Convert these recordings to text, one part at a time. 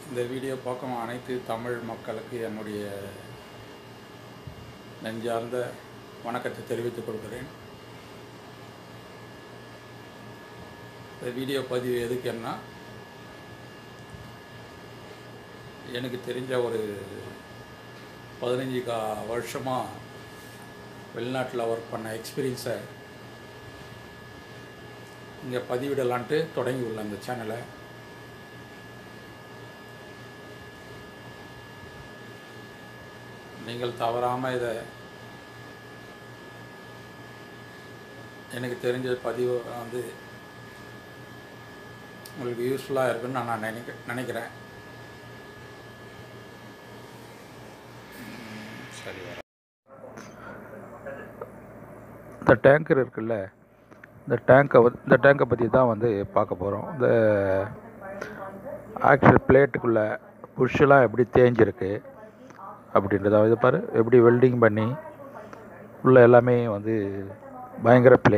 இந்த வீடியோ பார்க்கும் அனைத்து தமிழ் மக்களுக்கு என்னுடைய நெஞ்சார்ந்த வணக்கத்தை தெரிவித்துக் கொள்கிறேன் இந்த வீடியோ பதிவு எதுக்குன்னா எனக்கு தெரிஞ்ச ஒரு பதினஞ்சு கா வருஷமாக வெளிநாட்டில் ஒர்க் பண்ண எக்ஸ்பீரியன்ஸை இங்கே பதிவிடலான்ட்டு தொடங்கி உள்ள அந்த சேனலை நீங்கள் தவறாமல் இதை எனக்கு தெரிஞ்ச பதிவு வந்து உங்களுக்கு யூஸ்ஃபுல்லாக இருக்குன்னு நான் நான் நினைக்க நினைக்கிறேன் ம், சரி வரேன் இந்த டேங்கர் இருக்குல்ல இந்த டேங்கை இந்த டேங்கை பற்றி தான் வந்து பார்க்க போகிறோம் இந்த ஆக்சுவல் பிளேட்டுக்குள்ளே புஷ்ஷெலாம் எப்படி தேஞ்சிருக்கு அப்படின்றத இது பாரு எப்படி வெல்டிங் பண்ணி உள்ள எல்லாமே வந்து பயங்கர ப்ளே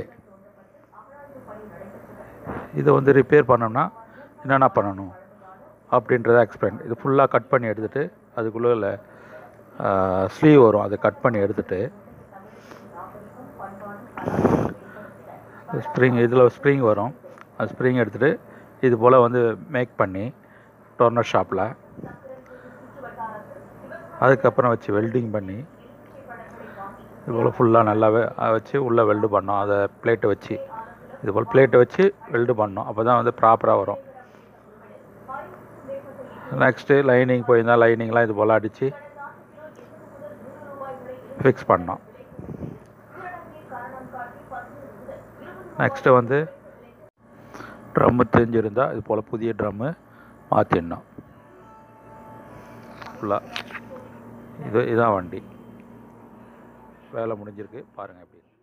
இதை வந்து ரிப்பேர் பண்ணோம்னா என்னென்ன பண்ணணும் அப்படின்றத எக்ஸ்பிளைன் இது ஃபுல்லாக கட் பண்ணி எடுத்துகிட்டு அதுக்குள்ளே ஸ்லீவ் வரும் அதை கட் பண்ணி எடுத்துகிட்டு ஸ்ப்ரிங் இதில் ஸ்ப்ரிங் வரும் அந்த ஸ்ப்ரிங் எடுத்துகிட்டு இது போல் வந்து மேக் பண்ணி டோர்னர் ஷாப்பில் அதுக்கப்புறம் வச்சு வெல்டிங் பண்ணி இது போல் ஃபுல்லாக நல்லாவே வச்சு உள்ளே வெல்டு பண்ணோம் அதை பிளேட்டை வச்சு இது போல் பிளேட்டை வச்சு வெல்டு பண்ணோம் அப்போ தான் வந்து ப்ராப்பராக வரும் நெக்ஸ்ட்டு லைனிங் போயிருந்தால் லைனிங்லாம் இது போல் அடித்து ஃபிக்ஸ் பண்ணோம் நெக்ஸ்ட்டு வந்து ட்ரம்மு தெரிஞ்சிருந்தால் இது போல் புதிய ட்ரம்மு மாற்றிடணும் ஃபுல்லாக இது இதான் வண்டி வேலை முடிஞ்சிருக்கு பாருங்கள் எப்படி